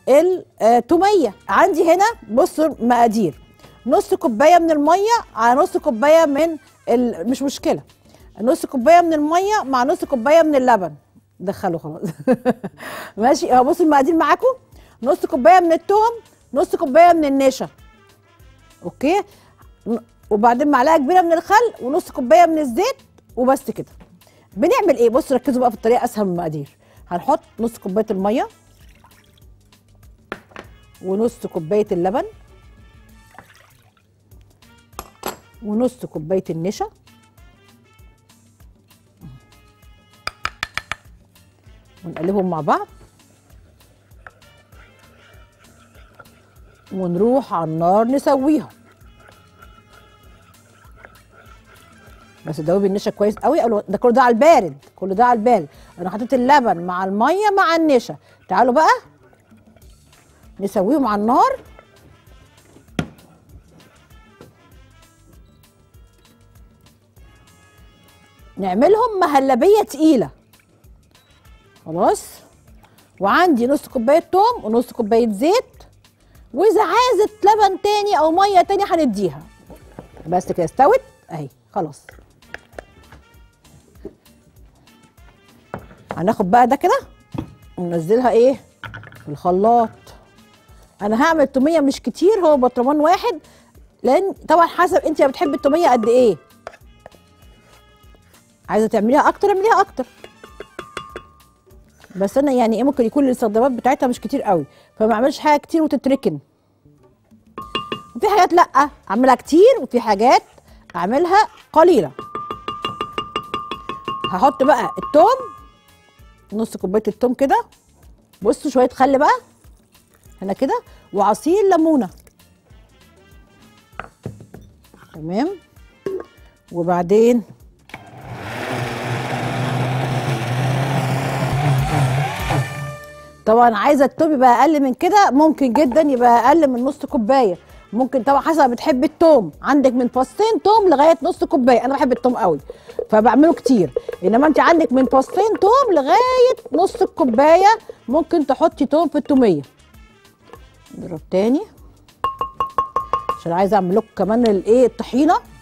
التوميه عندي هنا بصوا المقادير نص كوبايه من الميه على نص كوبايه من ال... مش مشكله نص كوبايه من الميه مع نص كوبايه من اللبن دخلوا خلاص ماشي اهو بصوا المقادير معاكم نص كوبايه من التوم نص كوبايه من النشا اوكي ن- وبعدين معلقه كبيره من الخل ونص كوبايه من الزيت وبس كده بنعمل ايه بصوا ركزوا بقى في الطريقه اسهل من المقادير هنحط نص كوبايه الميه ونص كوبايه اللبن ونص كوبايه النشا ونقلبهم مع بعض ونروح على النار نسويهم بس دوبي النشا كويس قوي أو ده كله ده على البارد كله ده على البارد انا حطيت اللبن مع الميه مع النشا تعالوا بقى نسويهم على النار نعملهم مهلبيه تقيله خلاص وعندي نص كوبايه توم ونص كوبايه زيت واذا عايزه لبن تاني او ميه تاني هنديها بس كده استوت اهي خلاص هناخد بقى ده كده وننزلها ايه في الخلاط انا هعمل توميه مش كتير هو برطمان واحد لان طبعا حسب انت بتحبي التوميه قد ايه عايزه تعمليها اكتر اعمليها اكتر بس انا يعني ايه ممكن يكون الاستخدامات بتاعتها مش كتير قوي فما اعملش حاجه كتير وتتركن وفي حاجات لا اعملها كتير وفي حاجات اعملها قليله هحط بقى التوم نص كوبايه التوم كده بصوا شويه خل بقى هنا كده وعصير ليمونه تمام وبعدين طبعا عايزه التوم يبقى اقل من كده ممكن جدا يبقى اقل من نص كوبايه ممكن طبعا حسب بتحب التوم عندك من فصين توم لغايه نص كوبايه انا بحب التوم قوي فبعمله كتير انما انت عندك من فصين توم لغايه نص الكوبايه ممكن تحطي توم في التوميه نضرب تاني عشان عايزه اعمل لكم كمان الايه الطحينه